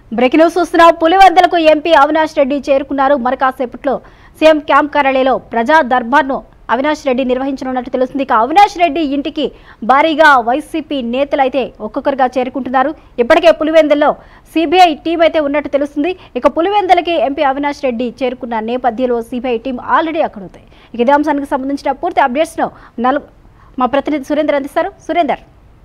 breaking news చూస్తున్నాం పులివెందలకు MP Avinash Reddy చేరుకున్నారు మరి కాసేపట్లో సీఎం క్యాంప్ కార్యాలయంలో ప్రజా దర్బార్ను అవినాష్ రెడ్డి నిర్వహించనున్నట్టు తెలుస్తుంది ఇక అవినాష్ రెడ్డి ఇంటికి భారీగా వైసీపీ నేతలు అయితే ఒక్కొక్కరుగా చేరుకుంటున్నారు ఇప్పటికే పులివెందుల్లో సిబిఐ టీం అయితే ఉన్నట్టు తెలుస్తుంది ఇక పులివెందులకి ఎంపీ అవినాష్ రెడ్డి చేరుకున్న నేపథ్యంలో సిబిఐ టీం ఆల్రెడీ అక్కడ ఉంది ఇక ఇదే అంశానికి సంబంధించిన పూర్తి అప్డేట్స్ను నలు మా ప్రతినిధి సురేందర్ అందిస్తారు సురేందర్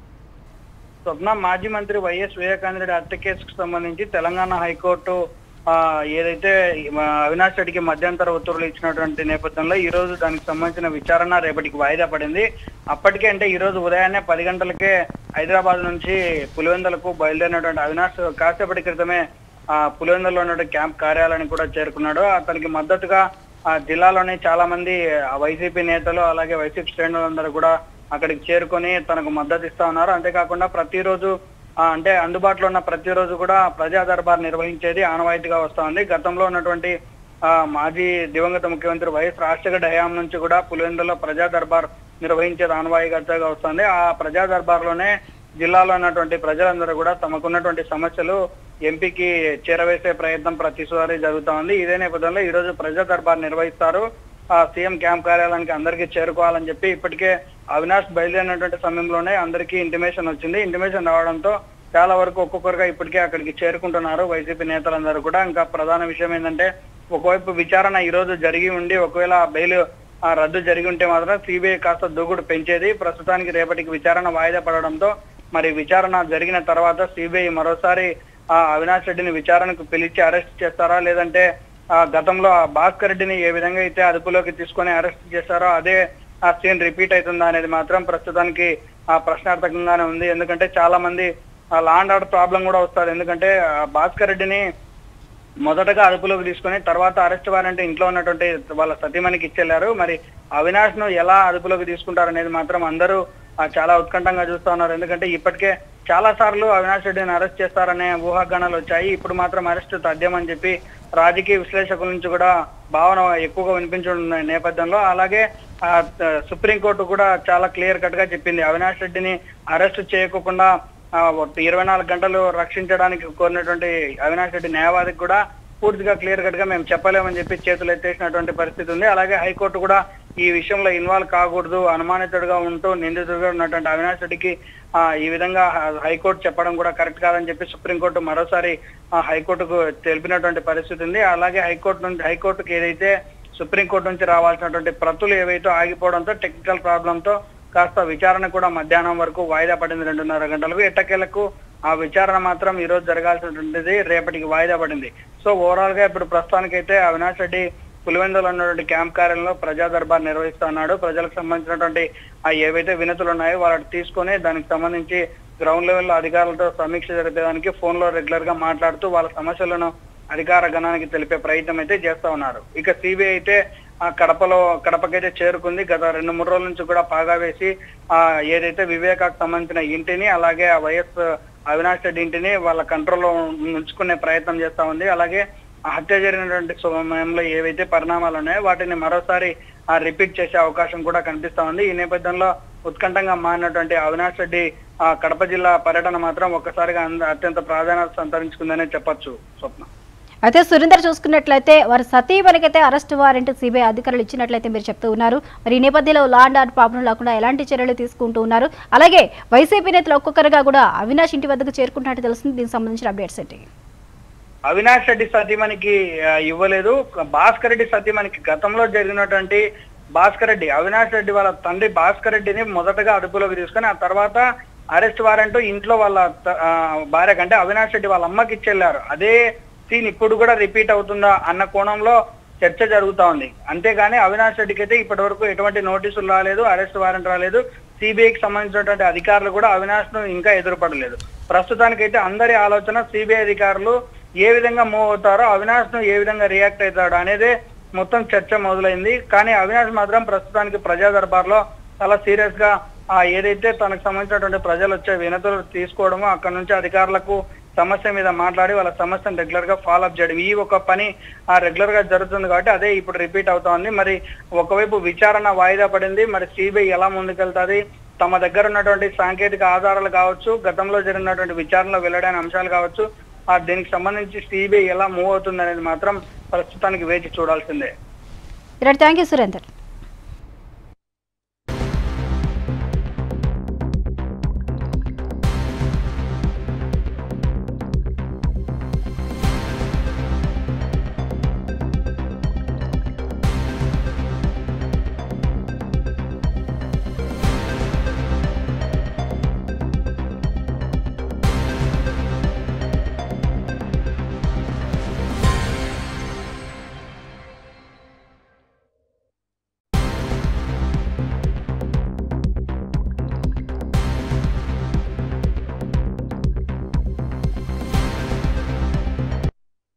స్వప్న మాజీ మంత్రి వైఎస్ వివేకానంద రెడ్డి హత్య కేసుకు సంబంధించి తెలంగాణ హైకోర్టు ఆ, ఏదైతే ఆ, అవినాష్ రెడ్డికి మధ్యంతర ఉత్తర్వులు ఇచ్చినటువంటి నేపథ్యంలో ఈ రోజు దానికి సంబంధించిన విచారణ రేపటికి వాయిదా పడింది అప్పటికే అంటే ఈ రోజు ఉదయాన్నే పది గంటలకే హైదరాబాద్ నుంచి పులివెందులకు బయలుదేరినటువంటి అవినాష్ కాసేపటి క్రితమే ఆ పులివెందులో ఉన్నటువంటి క్యాంప్ కార్యాలయానికి కూడా చేరుకున్నాడు అతనికి మద్దతుగా ఆ జిల్లాలోని చాలా మంది ఆ వైసీపీ నేతలు అలాగే వైసీపీ శ్రేణులందరూ కూడా అక్కడికి చేరుకొని తనకు మద్దతు ఇస్తా ఉన్నారు అంతేకాకుండా ప్రతిరోజు ఆ, అంటే అందుబాటులో ఉన్న ప్రతిరోజు కూడా ప్రజా దర్బార్ నిర్వహించేది ఆనవాయితీగా వస్తా ఉంది గతంలో ఉన్నటువంటి ఆ, మాజీ దివంగత ముఖ్యమంత్రి వైఎస్ రాజశేఖర హయాం నుంచి కూడా పులివెందులో ప్రజా దర్బార్ నిర్వహించేది ఆనవాయితీగా వస్తుంది ఆ ప్రజా దర్బార్లోనే జిల్లాలో ఉన్నటువంటి ప్రజలందరూ కూడా తమకున్నటువంటి సమస్యలు ఎంపీకి చేరవేసే ప్రయత్నం ప్రతిసారి జరుగుతా ఉంది ఇదే నేపథ్యంలో ఈ రోజు ప్రజా దర్బార్ నిర్వహిస్తారు ఆ సీఎం క్యాంప్ కార్యాలయానికి అందరికీ చేరుకోవాలని చెప్పి ఇప్పటికే అవినాష్ బయలుదేరినటువంటి సమయంలోనే అందరికీ ఇంటిమేషన్ వచ్చింది ఇంటిమేషన్ రావడంతో చాలా వరకు ఒక్కొక్కరుగా ఇప్పటికే అక్కడికి చేరుకుంటున్నారు వైసీపీ నేతలందరూ కూడా ఇంకా ప్రధాన విషయం ఏంటంటే ఒకవైపు విచారణ ఈ రోజు జరిగి ఉండి ఒకవేళ బెయిల్ ఆ రద్దు జరిగి ఉంటే మాత్రం సిబిఐ కాస్త దూకుడు పెంచేది ప్రస్తుతానికి రేపటికి విచారణ వాయిదా పడడంతో మరి విచారణ జరిగిన తర్వాత సిబిఐ మరోసారి ఆ అవినాష్ రెడ్డిని విచారణకు పిలిచి అరెస్ట్ చేస్తారా లేదంటే ఆ గతంలో ఆ భాస్కర్ రెడ్డిని ఏ విధంగా అయితే అదుపులోకి తీసుకొని అరెస్ట్ చేశారో అదే ఆ సీన్ రిపీట్ అవుతుందా అనేది మాత్రం ప్రస్తుతానికి ఆ ప్రశ్నార్థకంగానే ఉంది ఎందుకంటే చాలా మంది ఆ లా అండ్ ఆర్డర్ ప్రాబ్లం కూడా వస్తుంది ఎందుకంటే ఆ భాస్కర్ రెడ్డిని మొదటగా అదుపులోకి తీసుకొని తర్వాత అరెస్ట్ వారెంట్ ఇంట్లో ఉన్నటువంటి వాళ్ళ సతీమణికి ఇచ్చెళ్లారు మరి అవినాష్ ను ఎలా అదుపులోకి తీసుకుంటారు అనేది మాత్రం అందరూ ఆ, చాలా ఉత్కంఠంగా చూస్తా ఉన్నారు ఎందుకంటే ఇప్పటికే చాలా సార్లు అవినాష్ రెడ్డిని అరెస్ట్ చేస్తారనే ఊహాగానాలు వచ్చాయి ఇప్పుడు మాత్రం అరెస్ట్ తథ్యమని చెప్పి రాజకీయ విశ్లేషకుల నుంచి కూడా భావన ఎక్కువగా వినిపించున్న నేపథ్యంలో అలాగే ఆ, త- సుప్రీంకోర్టు కూడా చాలా క్లియర్ కట్ గా చెప్పింది అవినాష్ రెడ్డిని అరెస్ట్ చేయకోకుండా ఆ, ఒక ఇరవై నాలుగు గంటలు రక్షించడానికి కోరినటువంటి అవినాష్ రెడ్డి న్యాయవాదికి కూడా పూర్తిగా క్లియర్ కట్ గా మేము చెప్పలేమని చెప్పి చేతులు ఎత్తేసినటువంటి పరిస్థితి ఉంది అలాగే హైకోర్టు కూడా ఈ విషయంలో ఇన్వాల్వ్ కాకూడదు అనుమానితుడిగా ఉంటూ నిందితుడిగా ఉన్నటువంటి అవినాష్ రెడ్డికి ఆ, ఈ విధంగా హ- హైకోర్టు చెప్పడం కూడా కరెక్ట్ కాదని చెప్పి సుప్రీంకోర్టు మరోసారి ఆ, హైకోర్టుకు తెలిపినటువంటి పరిస్థితి ఉంది అలాగే హైకోర్టు నుంచి హైకోర్టుకి ఏదైతే సుప్రీంకోర్టు నుంచి రావాల్సినటువంటి ప్రతులు ఏవైతే ఆగిపోవడంతో టెక్నికల్ ప్రాబ్లంతో కాస్త విచారణ కూడా మధ్యాహ్నం వరకు వాయిదా పడింది రెండున్నర గంటలకు ఎట్టకేలకు ఆ విచారణ మాత్రం ఈ రోజు జరగాల్సినటువంటిది రేపటికి వాయిదా పడింది సో ఓవరాల్ గా ఇప్పుడు ప్రస్తుతానికైతే అవినాష్ రెడ్డి పులివెందులో ఉన్నటువంటి క్యాంప్ కార్యాలయంలో ప్రజా దర్బార్ నిర్వహిస్తున్నాడు ప్రజలకు సంబంధించినటువంటి ఆ ఏవైతే వినతులు ఉన్నాయో వాటిని తీసుకొని దానికి సంబంధించి గ్రౌండ్ లెవెల్లో అధికారులతో సమీక్ష జరిపేదానికి ఫోన్ లో రెగ్యులర్ గా మాట్లాడుతూ వాళ్ళ సమస్యలను అధికార గణానికి తెలిపే ప్రయత్నం అయితే చేస్తా ఉన్నారు ఇక సిబిఐ అయితే ఆ కడపలో కడపకైతే చేరుకుంది గత రెండు మూడు రోజుల నుంచి కూడా పాగా వేసి ఆ ఏదైతే వివేకాకు సంబంధించిన ఇంటిని అలాగే ఆ వైఎస్ అవినాష్ రెడ్డి ఇంటిని వాళ్ళ కంట్రోల్లో ఉంచుకునే ప్రయత్నం చేస్తా ఉంది అలాగే ఆ హత్య జరిగినటువంటి సమయంలో ఏవైతే పరిణామాలు ఉన్నాయో వాటిని మరోసారి ఆ రిపీట్ చేసే అవకాశం కూడా కనిపిస్తా ఉంది ఈ నేపథ్యంలో ఉత్కంఠంగా మారినటువంటి అవినాష్ రెడ్డి ఆ కడప జిల్లా పర్యటన మాత్రం ఒక్కసారిగా అంద- అత్యంత ప్రాధాన్యత సంతరించుకుందనే చెప్పొచ్చు స్వప్న అయితే సురేందర్ చూసుకున్నట్లయితే వారి సతీమణికైతే అరెస్ట్ వారెంట్ సిబిఐ అధికారులు ఇచ్చినట్లయితే మీరు చెప్తూ ఉన్నారు మరి ఈ నేపథ్యంలో లా అండ్ ఆర్డర్ ప్రాబ్లం లేకుండా ఎలాంటి చర్యలు తీసుకుంటూ ఉన్నారు అలాగే వైసీపీ నేతలు ఒక్కొక్కరుగా కూడా అవినాష్ ఇంటి వద్దకు చేరుకుంటున్నట్టు తెలుస్తుంది దీనికి సంబంధించిన అప్డేట్స్ ఏంటి అవినాష్ రెడ్డి సతీమణికి ఆ, ఇవ్వలేదు భాస్కర్ రెడ్డి సతీమణికి గతంలో జరిగినటువంటి భాస్కర్ రెడ్డి అవినాష్ రెడ్డి వాళ్ళ తండ్రి భాస్కర్ రెడ్డిని మొదటగా అదుపులోకి తీసుకొని ఆ తర్వాత అరెస్ట్ వారెంట్ ఇంట్లో వాళ్ళ త- ఆ, భార్య కంటే అవినాష్ రెడ్డి వాళ్ళ అమ్మకి ఇచ్చెళ్లారు అదే సీన్ ఇప్పుడు కూడా రిపీట్ అవుతుందా అన్న కోణంలో చర్చ జరుగుతా ఉంది అంతేగాని అవినాష్ రెడ్డికి అయితే ఇప్పటి వరకు ఎటువంటి నోటీసులు రాలేదు అరెస్ట్ వారెంట్ రాలేదు సిబిఐకి సంబంధించినటువంటి అధికారులు కూడా అవినాష్ ను ఇంకా ఎదురుపడలేదు ప్రస్తుతానికైతే అందరి ఆలోచన సిబిఐ అధికారులు ఏ విధంగా మూవ్ అవుతారో అవినాష్ ను ఏ విధంగా రియాక్ట్ అవుతాడో అనేదే మొత్తం చర్చ మొదలైంది కానీ అవినాష్ మాత్రం ప్రస్తుతానికి ప్రజా దర్బార్లో చాలా సీరియస్ గా ఆ ఏదైతే తనకు సంబంధించినటువంటి ప్రజలు వచ్చే వినతులు తీసుకోవడమో అక్కడ నుంచి అధికారులకు సమస్య మీద మాట్లాడి వాళ్ళ సమస్యను రెగ్యులర్ గా ఫాలో అప్ చేయడం ఈ ఒక పని ఆ రెగ్యులర్ గా జరుగుతుంది కాబట్టి అదే ఇప్పుడు రిపీట్ అవుతా ఉంది మరి ఒకవైపు విచారణ వాయిదా పడింది మరి సిబిఐ ఎలా ముందుకెళ్తాది తమ దగ్గర ఉన్నటువంటి సాంకేతిక ఆధారాలు కావచ్చు గతంలో జరిగినటువంటి విచారణలో వెల్లడైన అంశాలు కావచ్చు ఆ దీనికి సంబంధించి సిబిఐ ఎలా మూవ్ అవుతుంది అనేది మాత్రం ప్రస్తుతానికి వేచి చూడాల్సిందే రైట్ థ్యాంక్ యూ సురేందర్